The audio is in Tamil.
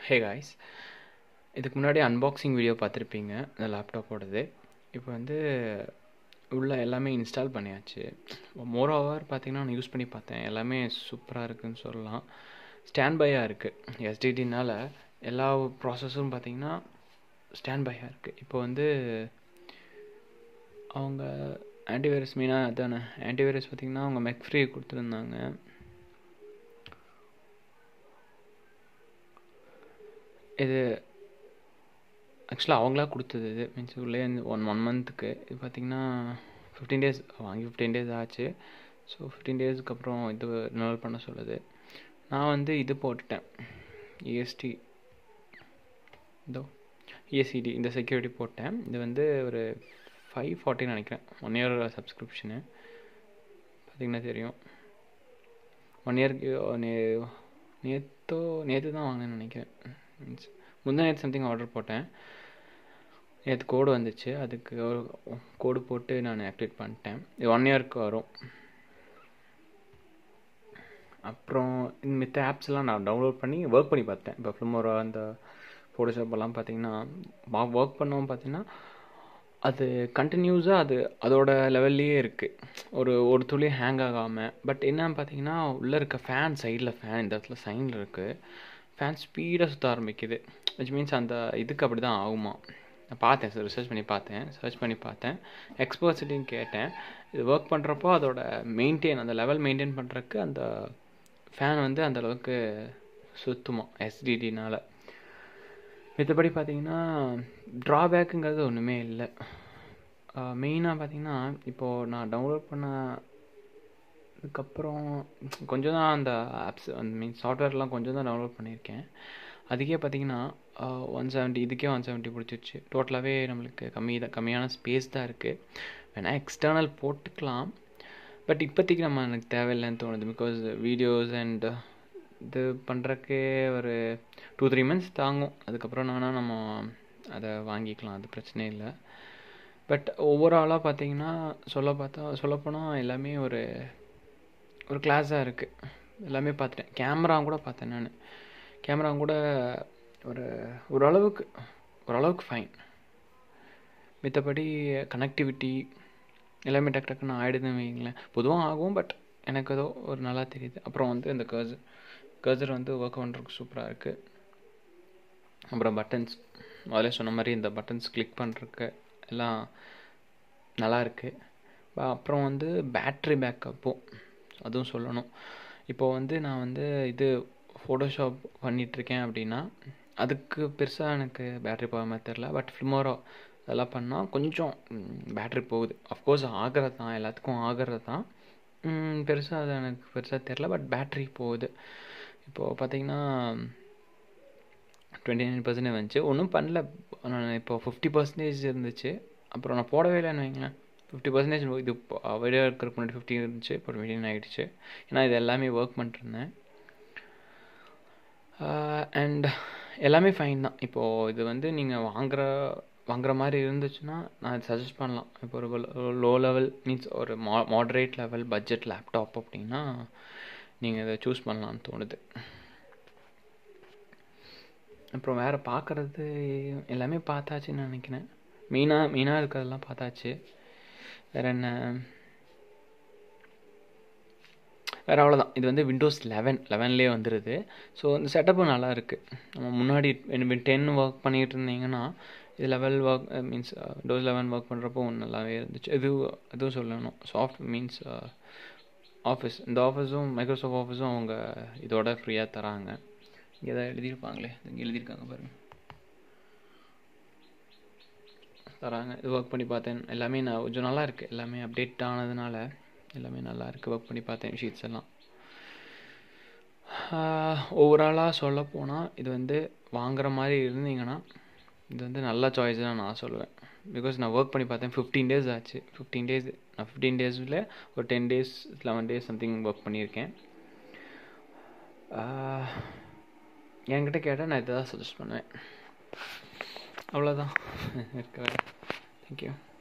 ஹே காய்ஸ் இதுக்கு முன்னாடி அன்பாக்சிங் வீடியோ பார்த்துருப்பீங்க இந்த லேப்டாப்போடது இப்போ வந்து உள்ள எல்லாமே இன்ஸ்டால் பண்ணியாச்சு மோர் ஓவர் பார்த்தீங்கன்னா நான் யூஸ் பண்ணி பார்த்தேன் எல்லாமே சூப்பராக இருக்குதுன்னு சொல்லலாம் ஸ்டாண்ட் பையாக இருக்குது எஸ்டிடினால எல்லா ப்ராசஸரும் பார்த்தீங்கன்னா ஸ்டாண்ட் பையாக இருக்குது இப்போ வந்து அவங்க ஆன்டிவைரஸ் மெயினாக அதானே ஆன்டிவைரஸ் பார்த்திங்கன்னா அவங்க மெக் ஃப்ரீ கொடுத்துருந்தாங்க இது ஆக்சுவலாக அவங்களா கொடுத்தது இது மீன்ஸ் உள்ளே ஒன் ஒன் மந்த்துக்கு இது பார்த்திங்கன்னா ஃபிஃப்டீன் டேஸ் வாங்கி ஃபிஃப்டீன் டேஸ் ஆச்சு ஸோ ஃபிஃப்டீன் டேஸ்க்கு அப்புறம் இது ரினவல் பண்ண சொல்லுது நான் வந்து இது போட்டுட்டேன் இஎஸ்டி இதோ இஎஸ்சிடி இந்த செக்யூரிட்டி போட்டேன் இது வந்து ஒரு ஃபைவ் ஃபார்ட்டின்னு நினைக்கிறேன் ஒன் இயர் சப்ஸ்கிரிப்ஷனு பார்த்திங்கன்னா தெரியும் ஒன் இயர்க்கு நே நேற்றோ நேற்று தான் வாங்கினேன்னு நினைக்கிறேன் மீன்ஸ் முந்தா நேற்று சம்திங் ஆர்டர் போட்டேன் நேற்று கோடு வந்துச்சு அதுக்கு ஒரு கோடு போட்டு நான் ஆக்டிவேட் பண்ணிட்டேன் இது ஒன் இயர்க்கு வரும் அப்புறம் இந்த மித்த ஆப்ஸ்லாம் நான் டவுன்லோட் பண்ணி ஒர்க் பண்ணி பார்த்தேன் இப்போ ஃபிலிமோரா அந்த ஃபோட்டோஷாப் எல்லாம் பார்த்தீங்கன்னா ஒர்க் பண்ணவும் பார்த்தீங்கன்னா அது கண்டினியூஸாக அது அதோட லெவல்லையே இருக்குது ஒரு ஒரு துளி ஹேங் ஆகாமல் பட் என்னன்னு பார்த்தீங்கன்னா உள்ளே இருக்க ஃபேன் சைடில் ஃபேன் இந்த இடத்துல சைனில் இருக்குது ஃபேன் ஸ்பீடாக சுற்ற ஆரம்பிக்குது விச் மீன்ஸ் அந்த இதுக்கு அப்படி தான் ஆகுமா நான் பார்த்தேன் சார் ரிசர்ச் பண்ணி பார்த்தேன் சர்ச் பண்ணி பார்த்தேன் எக்ஸ்பர்ட்ஸ்கிட்டையும் கேட்டேன் இது ஒர்க் பண்ணுறப்போ அதோட மெயின்டைன் அந்த லெவல் மெயின்டைன் பண்ணுறக்கு அந்த ஃபேன் வந்து அந்த அளவுக்கு சுற்றுமா எஸ்டிடினால் மற்றபடி பார்த்தீங்கன்னா ட்ராபேக்குங்கிறது ஒன்றுமே இல்லை மெயினாக பார்த்தீங்கன்னா இப்போது நான் டவுன்லோட் பண்ண அதுக்கப்புறம் கொஞ்சம் தான் அந்த ஆப்ஸ் அந்த மீன் சாஃப்ட்வேர்லாம் கொஞ்சம் தான் டவுன்லோட் பண்ணியிருக்கேன் அதுக்கே பார்த்தீங்கன்னா ஒன் செவன்ட்டி இதுக்கே ஒன் செவன்ட்டி பிடிச்சிருச்சு டோட்டலாகவே நம்மளுக்கு கம்மி தான் கம்மியான ஸ்பேஸ் தான் இருக்குது வேணால் எக்ஸ்டர்னல் போட்டுக்கலாம் பட் இப்போதைக்கு நம்ம எனக்கு தேவையில்லைன்னு தோணுது பிகாஸ் வீடியோஸ் அண்ட் இது பண்ணுறக்கே ஒரு டூ த்ரீ மந்த்ஸ் தாங்கும் அதுக்கப்புறம் நானா நம்ம அதை வாங்கிக்கலாம் அது பிரச்சனை இல்லை பட் ஓவராலாக பார்த்தீங்கன்னா சொல்ல பார்த்தா சொல்லப்போனால் எல்லாமே ஒரு ஒரு கிளாஸாக இருக்குது எல்லாமே பார்த்துட்டேன் கேமரா கூட பார்த்தேன் நான் கேமரா கூட ஒரு ஓரளவுக்கு ஓரளவுக்கு ஃபைன் மித்தபடி கனெக்டிவிட்டி எல்லாமே டக்கு டக்குன்னு ஆகிடுதுன்னு வைங்களேன் பொதுவாக ஆகும் பட் எனக்கு ஏதோ ஒரு நல்லா தெரியுது அப்புறம் வந்து இந்த கர்சர் கர்சர் வந்து ஒர்க் பண்ணுறதுக்கு சூப்பராக இருக்குது அப்புறம் பட்டன்ஸ் முதல்ல சொன்ன மாதிரி இந்த பட்டன்ஸ் கிளிக் பண்ணுறதுக்கு எல்லாம் நல்லா இருக்குது அப்புறம் வந்து பேட்ரி பேக்கப்பும் அதுவும் சொல்லணும் இப்போ வந்து நான் வந்து இது ஃபோட்டோஷாப் பண்ணிகிட்ருக்கேன் அப்படின்னா அதுக்கு பெருசாக எனக்கு பேட்ரி போகாம மாதிரி தெரில பட் ஃபில்மோரோ அதெல்லாம் பண்ணால் கொஞ்சம் பேட்ரி போகுது அஃப்கோர்ஸ் ஆகிறது தான் எல்லாத்துக்கும் ஆகிறது தான் பெருசாக அது எனக்கு பெருசாக தெரில பட் பேட்ரி போகுது இப்போது பார்த்தீங்கன்னா டுவெண்ட்டி நைன் பர்சன்டேஜ் வந்துச்சு ஒன்றும் பண்ணல நான் இப்போ ஃபிஃப்டி பர்சன்டேஜ் இருந்துச்சு அப்புறம் நான் போடவே இல்லைன்னு வைங்களேன் ஃபிஃப்டி பர்சன்டேஜ் இது வீடியோ இருக்கிறதுக்கு முன்னாடி ஃபிஃப்டி இருந்துச்சு இப்போ டுவெண்ட்டி நைன் ஆகிடுச்சு ஏன்னா இது எல்லாமே ஒர்க் பண்ணிட்டுருந்தேன் அண்ட் எல்லாமே ஃபைன் தான் இப்போது இது வந்து நீங்கள் வாங்குகிற வாங்குற மாதிரி இருந்துச்சுன்னா நான் இது சஜஸ்ட் பண்ணலாம் இப்போ ஒரு லோ லெவல் மீன்ஸ் ஒரு மா மாட்ரேட் லெவல் பட்ஜெட் லேப்டாப் அப்படின்னா நீங்கள் இதை சூஸ் பண்ணலான்னு தோணுது அப்புறம் வேறு பார்க்குறது எல்லாமே பார்த்தாச்சுன்னு நினைக்கிறேன் மெயினாக மெயினாக இருக்கிறதெல்லாம் பார்த்தாச்சு வேறு என்ன வேறு அவ்வளோதான் இது வந்து விண்டோஸ் லெவன் லெவன்லேயே வந்துடுது ஸோ இந்த செட்டப்பும் நல்லா இருக்குது நம்ம முன்னாடி டென் ஒர்க் பண்ணிகிட்டு இருந்தீங்கன்னா இது level work means Windows eleven work பண்ணுறப்போ நல்லாவே இருந்துச்சு இது இதுவும் சொல்லணும் சாஃப்ட் மீன்ஸ் ஆஃபீஸ் இந்த ஆஃபீஸும் மைக்ரோசாஃப்ட் ஆஃபீஸும் அவங்க இதோட ஃப்ரீயாக தராங்க இங்கே எதாவது எழுதியிருப்பாங்களே இங்கே எழுதியிருக்காங்க பாருங்கள் தராங்க இது ஒர்க் பண்ணி பார்த்தேன் எல்லாமே நான் கொஞ்சம் நல்லா இருக்குது எல்லாமே அப்டேட் ஆனதுனால எல்லாமே நல்லா இருக்குது ஒர்க் பண்ணி பார்த்தேன் ஷீட்ஸ் எல்லாம் ஓவராலாக சொல்ல போனால் இது வந்து வாங்குற மாதிரி இருந்தீங்கன்னா இது வந்து நல்ல சாய்ஸ் தான் நான் சொல்லுவேன் பிகாஸ் நான் ஒர்க் பண்ணி பார்த்தேன் ஃபிஃப்டீன் டேஸ் ஆச்சு ஃபிஃப்டீன் டேஸ் நான் ஃபிஃப்டீன் டேஸில் ஒரு ten days eleven days something work பண்ணியிருக்கேன் என்கிட்ட கேட்டால் நான் இதை தான் சஜஸ்ட் பண்ணுவேன் அவ்வளோதான் இருக்கிறேன் தேங்க்யூ